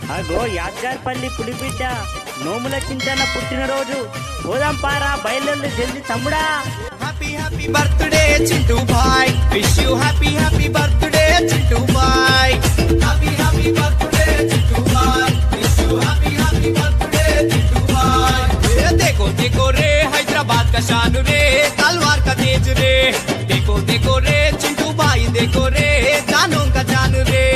అగో యాద్గార్పల్లి పులిబిడ్డ నోముల చింతన పుట్టినరోజు పోదాం పారా బయలుదేరి జల్ది తమ్ముడా happy happy birthday Chintu boy wish you happy happy birthday Chintu boy happy happy birthday Chintu boy wish you happy happy birthday Chintu boy ये देखो देखो रे हैदराबाद का शान रे तलवार का तेज रे देखो देखो रे चिंटू भाई देखो रे जानों का जान रे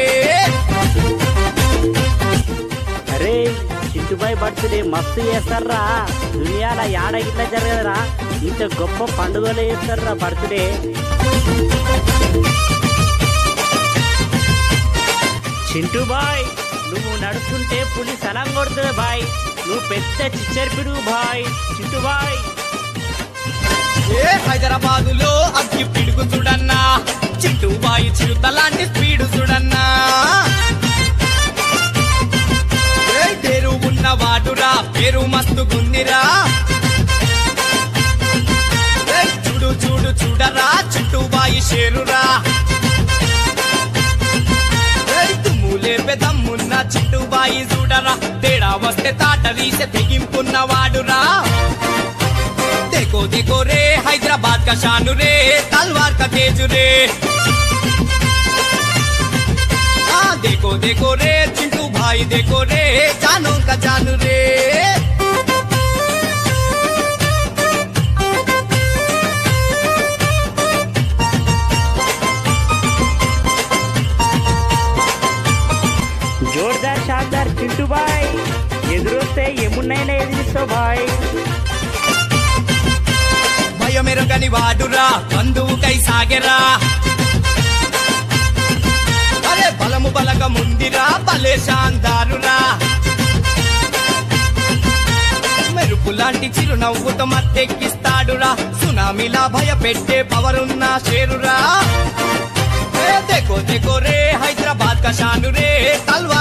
అరే చింటుబాయ్ బర్త్డే మస్తు చేస్తారా దునియాల యాడ ఇట్లా జరగదురా ఇంత గొప్ప పండుగలు చేస్తారా బర్త్డే చింటూ బాయ్ నువ్వు నడుస్తుంటే పులి సలం కొడుతుంది బాయ్ నువ్వు పెద్ద చిచ్చరి పిడుగు బాయ్ చింటూ బాయ్ ఏ హైదరాబాదు లో అగ్గి పిడుగు చూడన్నా చింటూ బాయి చిరుత లాంటి స్పీడ్ చూడన్నా ఏ పేరు ఉన్నవాడురా పేరు మస్తు గుందిరా ఏ చూడు చూడు చూడరా చింటూ బాయి షేరురా ఏ తుమ్ము లేపే దమ్మున్న చింటూ బాయి చూడరా తేడా వస్తే తాట తీసే తెగింపున్నవాడురా देखो देखो रे हैदराबाद का शान रे तलवार का तेज रे हाँ देखो देखो रे चिंटू भाई देखो रे जानों का जान रे జోర్దార్ షార్దార్ చింటూ బాయ్ ఎదురొస్తే ఎమున్నైనా ఎదిరిస్తావు బాయ్ భయమెరగని వాడురా బంధువుకై సాగెరా అరే బలము బలగ ముందిరా భలే శాందారురా మెరుపు లాంటి చిరునవ్వుతో మత్తెక్కిస్తాడురా సునామీలా భయపెట్టే పవరున్న షేరురా ఏ देखो देखो रे हैदराबाद का शान रे तलवार